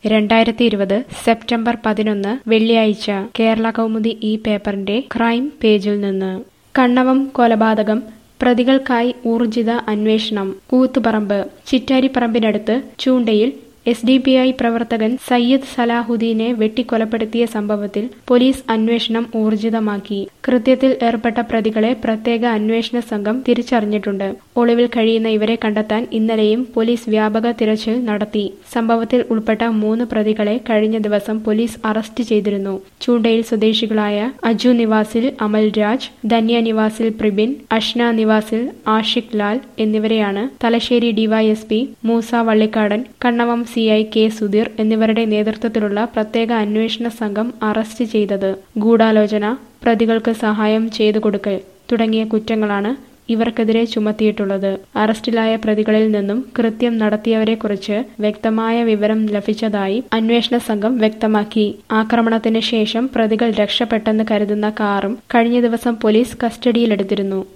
രണ്ടായിരത്തി ഇരുപത് സെപ്റ്റംബർ പതിനൊന്ന് വെള്ളിയാഴ്ച കേരള കൗമുദി ഈ പേപ്പറിന്റെ ക്രൈം പേജിൽ നിന്ന് കണ്ണവം കൊലപാതകം പ്രതികൾക്കായി ഊർജിത അന്വേഷണം കൂത്തുപറമ്പ് ചിറ്റാരിപ്പറമ്പിനടുത്ത് ചൂണ്ടയിൽ എസ് ഡി പി ഐ പ്രവർത്തകൻ സയ്യിദ് സലാഹുദ്ദീനെ വെട്ടിക്കൊലപ്പെടുത്തിയ സംഭവത്തിൽ പോലീസ് അന്വേഷണം ഊർജിതമാക്കി കൃത്യത്തിൽ ഏർപ്പെട്ട പ്രതികളെ പ്രത്യേക അന്വേഷണ സംഘം തിരിച്ചറിഞ്ഞിട്ടുണ്ട് ഒളിവിൽ കഴിയുന്ന ഇവരെ കണ്ടെത്താൻ ഇന്നലെയും പോലീസ് വ്യാപക തിരച്ചിൽ നടത്തി സംഭവത്തിൽ ഉൾപ്പെട്ട മൂന്ന് പ്രതികളെ കഴിഞ്ഞ ദിവസം പോലീസ് അറസ്റ്റ് ചെയ്തിരുന്നു ചൂണ്ടയിൽ സ്വദേശികളായ അജു നിവാസിൽ അമൽ രാജ് ധന്യ നിവാസിൽ പ്രിബിൻ അഷ്ന നിവാസിൽ ആഷിഖ് ലാൽ എന്നിവരെയാണ് Thalassery DYSP Moosa Vallikkadan Kannavam C I K Sudheer എന്നിവരുടെ നേതൃത്വത്തിലുള്ള പ്രത്യേക അന്വേഷണ സംഘം അറസ്റ്റ് ചെയ്തത് ഗൂഢാലോചന പ്രതികൾക്ക് സഹായം ചെയ്തു കൊടുക്കൽ തുടങ്ങിയ കുറ്റങ്ങളാണ് ഇവർക്കെതിരെ ചുമത്തിയിട്ടുള്ളത് അറസ്റ്റിലായ പ്രതികളിൽ നിന്നും കൃത്യം നടത്തിയവരെക്കുറിച്ച് വ്യക്തമായ വിവരം ലഭിച്ചതായി അന്വേഷണ സംഘം വ്യക്തമാക്കി ആക്രമണത്തിന് ശേഷം പ്രതികൾ രക്ഷപ്പെട്ടെന്ന് കരുതുന്ന കാറും കഴിഞ്ഞ ദിവസം പോലീസ് കസ്റ്റഡിയിലെടുത്തിരുന്നു